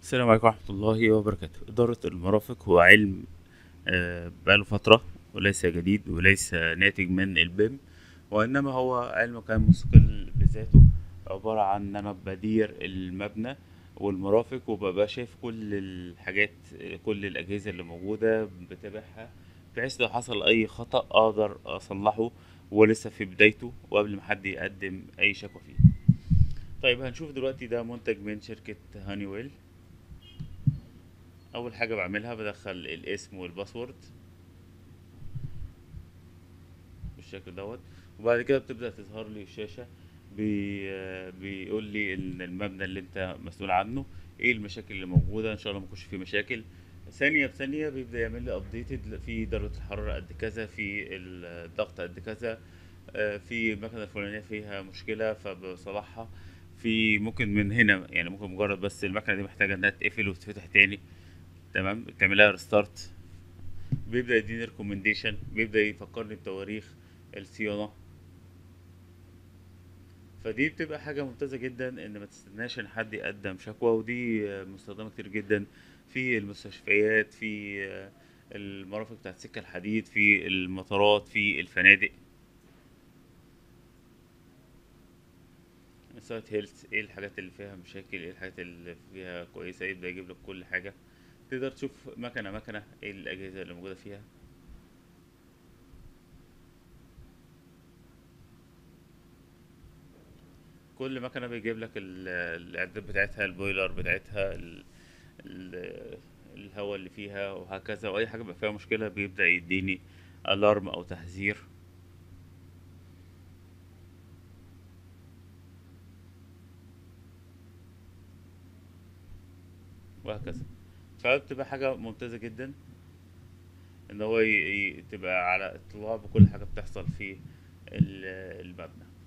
السلام عليكم ورحمة الله وبركاته إدارة المرافق هو علم آه، بقاله فترة وليس جديد وليس ناتج من البيم وإنما هو علم كان مستقل بذاته عبارة عن إن أنا بدير المبنى والمرافق وببقى شايف كل الحاجات كل الأجهزة اللي موجودة بتابعها بحيث لو حصل أي خطأ أقدر أصلحه ولسه في بدايته وقبل ما حد يقدم أي شكوى فيه طيب هنشوف دلوقتي ده منتج من شركة هانيويل اول حاجه بعملها بدخل الاسم والباسورد بالشكل دوت وبعد كده بتبدا تظهر لي الشاشه بي بيقول لي ان المبنى اللي انت مسؤول عنه ايه المشاكل اللي موجوده ان شاء الله ما يكونش فيه مشاكل ثانيه بثانيه بيبدا يعمل لي ابديتد في درجه الحراره قد كذا في الضغط قد كذا آه، في المكنه الفلانيه فيها مشكله فبصلحها في ممكن من هنا يعني ممكن مجرد بس المكنه دي محتاجه انها تقفل وتتفتح تاني تمام تعملها ريستارت بيبدأ يديني ريكومنديشن بيبدأ يفكرني بتواريخ الصيانة فدي بتبقى حاجة ممتازة جدا ان ما تستناش ان حد يقدم شكوى ودي آه، مستخدمة كتير جدا في المستشفيات في آه، المرافق بتاعت سكة الحديد في المطارات في الفنادق سايت هيلث ايه الحاجات اللي فيها مشاكل ايه الحاجات اللي فيها كويسة يبدأ يجيب لك كل حاجة تقدر تشوف مكنة مكنة ايه الأجهزة اللي موجودة فيها كل مكنة بيجيب لك ال- الإعدادات بتاعتها البويلر بتاعتها ال- ال- الهواء اللي فيها وهكذا وأي حاجة بقى فيها مشكلة بيبدأ يديني ألارم أو تحذير وهكذا فبتبقى حاجة ممتازة جدا ان هو ي- ي- تبقى على اطلاع بكل حاجة بتحصل في ال- المبنى